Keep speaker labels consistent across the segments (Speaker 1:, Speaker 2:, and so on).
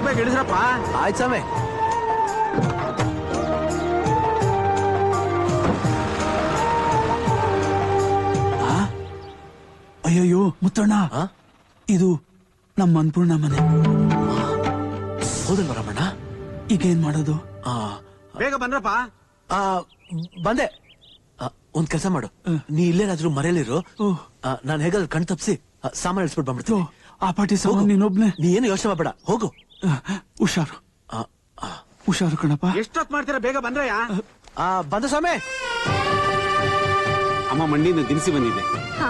Speaker 1: ಬೇಗ ಇಳಿಸ್ರಪ್ಪ
Speaker 2: ಆಯ್ತು ಸ್ವಾಮಿ
Speaker 3: ಅಯ್ಯಯ್ಯೋ ಮುತ್ತಣ್ಣ
Speaker 2: ಆ?
Speaker 3: ಇದು ನಮ್ಮ ಅನ್ಪೂರ್ಣ ಮನೆ
Speaker 2: ಹೌದಲ್ವ ರಮಣ್ಣ
Speaker 3: ಈಗ ಏನ್ ಮಾಡೋದು
Speaker 2: ಆ,
Speaker 1: ಬೇಗ ಬನ್ರಪ್ಪ
Speaker 2: ಆ, ಬಂದೆ ಆ, ಒಂದ್ ಕೆಲಸ ಮಾಡು ನೀ ಇಲ್ಲೇನಾದ್ರೂ ಮರೆಯಲಿರು
Speaker 3: ಓ.
Speaker 2: ನಾನು ಹೇಗಾದ್ರೂ ಕಣ್ ತಪ್ಸಿ ಸಾಮಾನು ಇಳಿಸ್ಬಿಟ್ಟು
Speaker 3: ಓ,
Speaker 2: ಬಂದ್ಬಿಡ್ತೀನಿ
Speaker 3: ಆ ಪಾಟಿ ಸಾಮಾನ್
Speaker 2: ಹೋಗು.
Speaker 3: ನೀನೊಬ್ನೇ
Speaker 2: ನೀ ಏನು ಯೋಚನೆ ಮಾಡ್ಬೇಡ ಹೋಗು
Speaker 3: ಆ, ಹುಷಾರು
Speaker 2: ಆ, ಆ,
Speaker 3: ಹುಷಾರು ಕಣಪ್ಪ
Speaker 1: ಎಷ್ಟೊತ್ ಮಾಡ್ತೀರಾ ಬೇಗ ಬಂದ್ರಯ್ಯ
Speaker 2: ಆ, ಬಂದ ಸ್ವಾಮಿ
Speaker 1: ಅಮ್ಮ ಮಂಡಿಯಿಂದ ದಿನಸಿ ಬಂದಿದೆ
Speaker 4: ಹಾ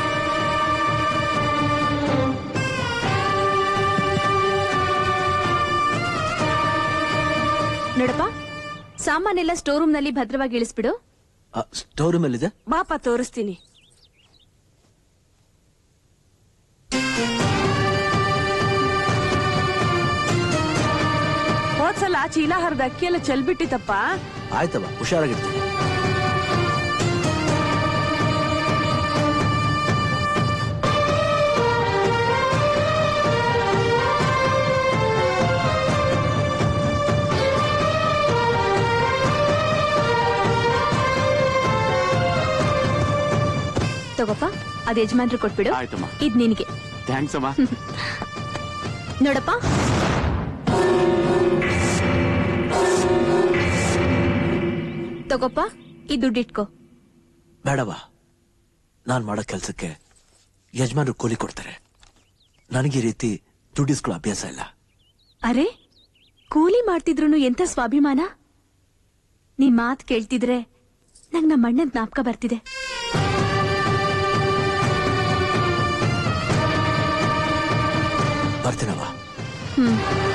Speaker 4: ನೋಡಪ್ಪ ಸಾಮಾನೆಲ್ಲ ಸ್ಟೋರ್ ರೂಮ್ ನಲ್ಲಿ ಭದ್ರವಾಗಿ ಇಳಿಸ್ಬಿಡು
Speaker 2: ಸ್ಟೋರ್ ರೂಮ್ ಎಲ್ಲಿದೆ
Speaker 4: ಬಾಪ ತೋರಿಸ್ತೀನಿ ಹೋದ್ಸಲ ಚೀಲ ಹರಿದ ಅಕ್ಕಿ ಎಲ್ಲ ಚೆಲ್ಬಿಟ್ಟಿತ್ತಪ್ಪ
Speaker 2: ಆಯ್ತವ ಹುಷಾರಾಗಿರ್ತೀನಿ
Speaker 4: ತಗೋಪ್ಪ ಅದ್ ಯಜಮಾನ್ರು ಕೊಟ್ಬಿಡು
Speaker 1: ಆಯ್ತಮ್ಮ
Speaker 4: ಇದ್ ನಿನಗೆ
Speaker 1: ಥ್ಯಾಂಕ್ಸ್ ಅಮ್ಮ
Speaker 4: ನೋಡಪ್ಪ ತಗೋಪ್ಪ ಈ ದುಡ್ಡಿಟ್ಕೋ
Speaker 2: ಬೇಡವಾ ನಾನ್ ಮಾಡೋ ಕೆಲ್ಸಕ್ಕೆ ಯಜಮಾನ್ರು ಕೂಲಿ ಕೊಡ್ತಾರೆ ನನಗೆ ಈ ರೀತಿ ದುಡ್ಡಿಸ್ಕೊಳ್ಳೋ ಅಭ್ಯಾಸ ಇಲ್ಲ
Speaker 4: ಅರೆ ಕೂಲಿ ಮಾಡ್ತಿದ್ರು ಎಂತ ಸ್ವಾಭಿಮಾನ ನಿಮ್ ಮಾತ್ ಕೇಳ್ತಿದ್ರೆ ನಂಗ್ ನಮ್ಮ ಅಣ್ಣನ್ ಜ್ಞಾಪಕ ಬರ್ತಿದೆ
Speaker 2: ಬರ್ತೀನವ
Speaker 4: ಹ್ಮ್